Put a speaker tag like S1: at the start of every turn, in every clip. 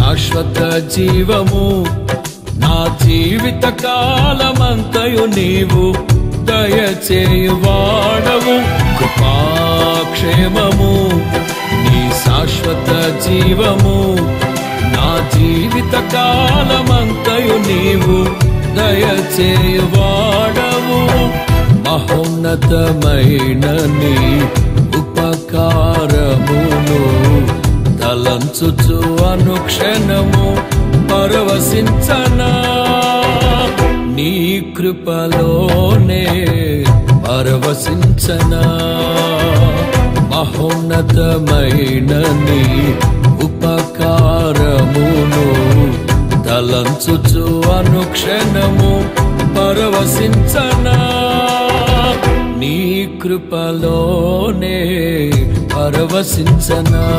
S1: శాశ్వత జీవము నా జీవిత కాలమంతయు నీవు దయచేయువాడవు కృపాక్షేమము నీ శాశ్వత జీవము నా జీవిత కాలమంతయు నీవు దయచేయువాడవు మహోన్నతమైన నీ ఉపకారమును తలంచుచు అనుక్షణము పరవశించనా నీ కృపలోనే పరవశించనా మహోన్నతమైన నీ ఉపకారమును తలంచుచు అనుక్షణము పరవశించనా నీ కృపలోనే పరవశించనా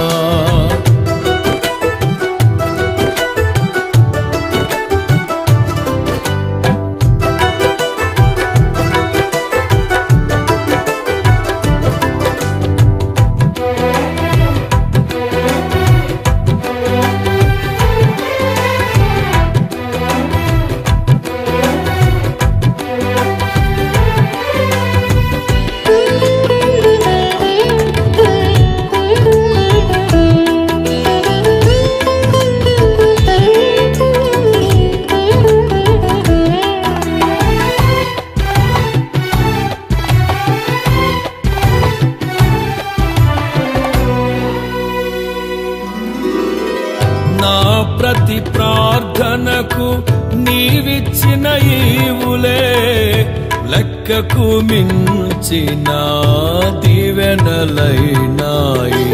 S1: నా ప్రతి ప్రార్థనకు నీవిచ్చిన ఈవులే లెక్కకు మించిన దీవెనలైనాయి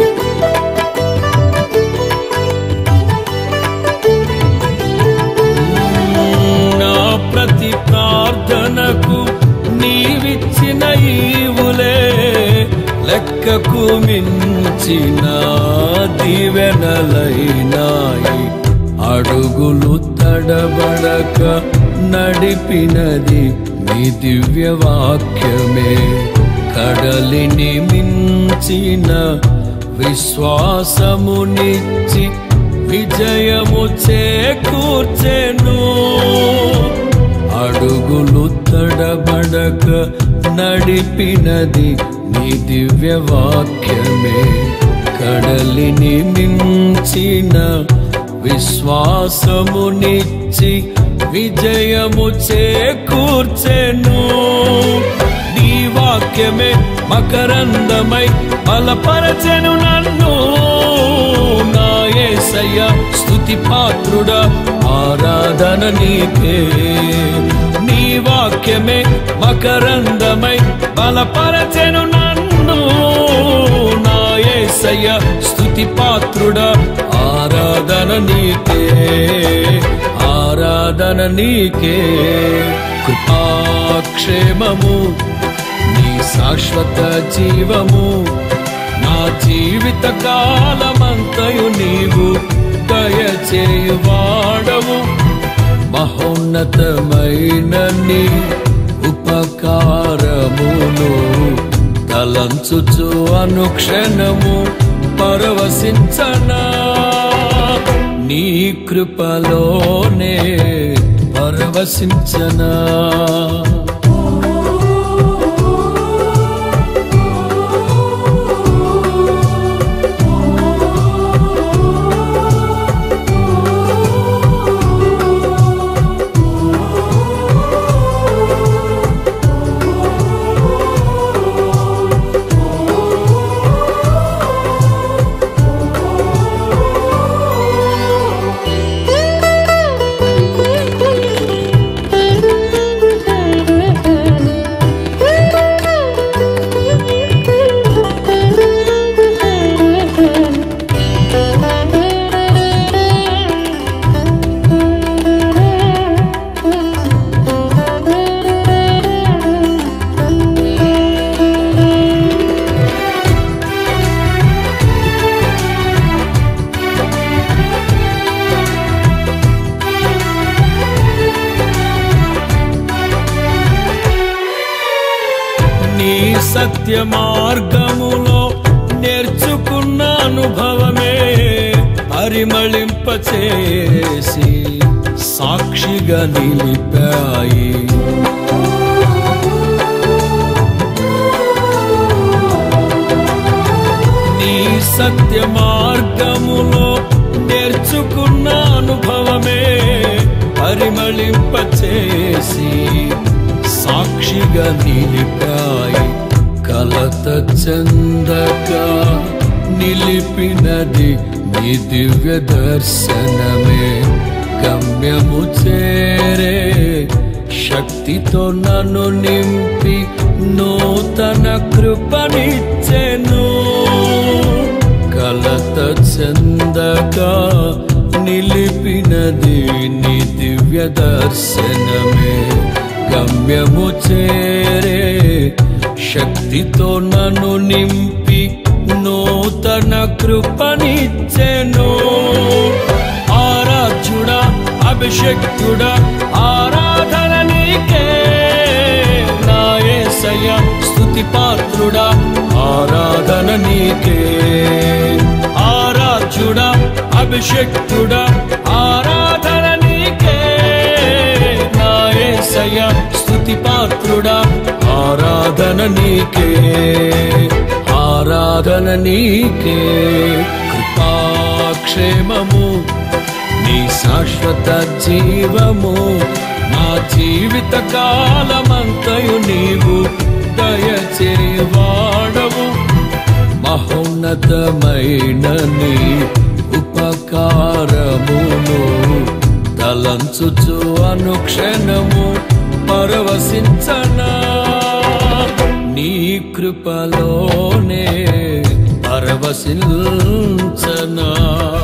S1: నా ప్రతి ప్రార్థనకు నీవిచ్చిన ఈవులే లెక్కకు మించిన దీవెనలైనాయి అడుగులు తడబడక నడిపినది మీ దివ్య వాక్యమే కడలిని మించిన విశ్వాసమునిచ్చి విజయము చేకూర్చెను అడుగులు తడబడక నడిపినది నీ దివ్య వాక్యమే కడలిని మించిన విశ్వాసమునిచ్చి విజయము చేకూర్చెను నీ వాక్యమే మకరందమై బలపరచెను నన్ను నా యేసయ్య స్తుతి పాత్రుడా ఆరాధన నీకే నీ వాక్యమే మకరందమై బలపరచెను నన్ను నా యేసయ్య స్తుతి పాత్రుడా ఆరాధన నీకే ఆరాధన నీకే కృపాక్షేమము నీ శాశ్వత జీవము నా జీవిత కాలమంతయు నీవు దయచేయువాడవు మహోన్నతమైన నీ ఉపకారమును తలంచుచు అనుక్షణము పరవశించనా నీ కృపలోనే పరవశించనా నీ సత్య మార్గములో నేర్చుకున్న అనుభవమే పరిమళింపచేసి సాక్షిగా నిలిపాయి నీ సత్య మార్గములో నేర్చుకున్న అనుభవమే పరిమళింపచేసి సాక్షిగా నిలిపాయి కలత చందక నిలిపినది నీ దివ్య దర్శనమే గమ్యము చేరే శక్తితో నన్ను నింపి నూతన కృపనిచ్చెను కలత చందక నిలిపినది నీ దివ్య దర్శనమే గమ్యము చేరే శక్తితో నన్ను నింపి నూతన కృపనిచ్చెను ఆరాధ్యుడా అభిషక్తుడా ఆరాధన నీకే నా యేసయ్య స్తుతి పాత్రుడా ఆరాధన నీకే ఆరాధ్యుడా అభిషక్తుడా ఆరాధన నీకే నా యేసయ్య స్తుతి పాత్రుడా ఆరాధన నీకే ఆరాధన నీకే కృపాక్షేమము నీ శాశ్వత జీవము నా జీవిత కాలమంతయు నీవు దయచేవాడవు మహోన్నతమైన నీ ఉపకారమును తలంచుచు అనుక్షణము పరవశించనా నీ కృపలోనే పరవశించనా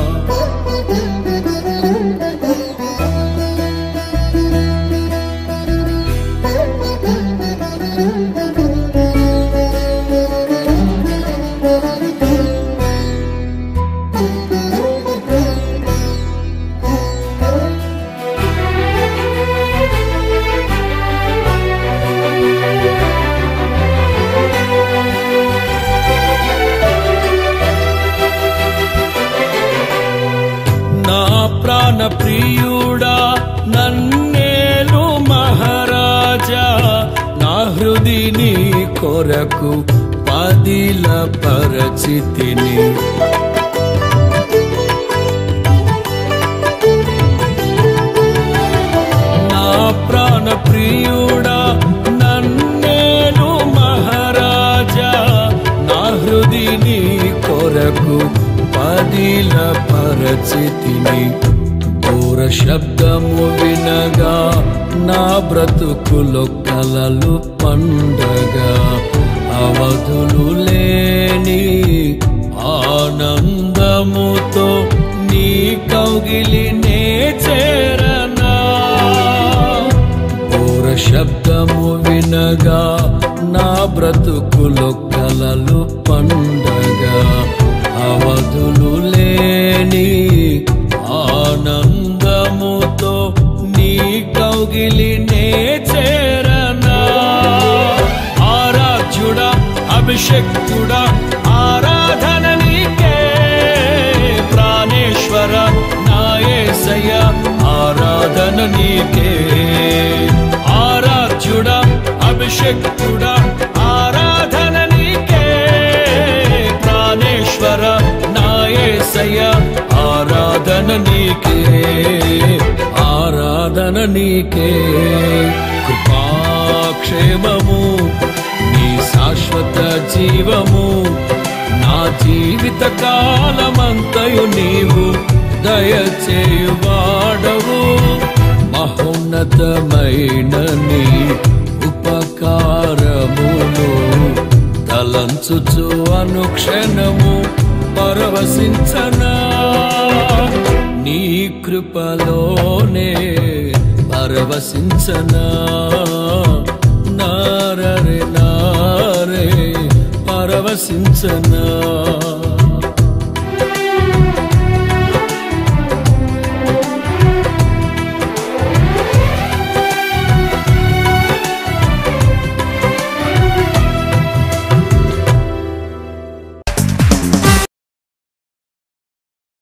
S1: నా ప్రాణ ప్రియుడా నన్నేలు మహారాజా నా హృదిని కొరకు పదిల పరచితిని నా ప్రాణ ప్రియుడా నన్నేలు మహారాజా నా హృదిని కొరకు పదిల పరచితిని దూర శబ్దము వినగా నా బ్రతుకులో కలలు పండగా అవధులు లేని ఆనందముతో నీ కౌగిలినే చేరనా దూర శబ్దము వినగా నా బ్రతుకులో కలలు పండగా అవధులు లేని ఆనందముతో నీ కౌగిలినే చేరనా ఆరాధ్యుడా అభిషక్తుడా ఆరాధన నీకే ప్రాణేశ్వర నాయసయ ఆరాధన నీకే ఆరాధ్యుడా అభిషక్తుడా ఆరాధన నీకే ప్రాణేశ్వర నాయసయ ఆరాధన నీకే ఆరాధన నీకే కృపాక్షేమము నీ శాశ్వత జీవము నా జీవిత కాలమంతయు నీవు దయచేయువాడవు మహోన్నతమైన నీ ఉపకారమును తలంచుచు అనుక్షణము పరవశించనా నీ కృపలోనే పరవశించనా నారరే నారే పరవశించనా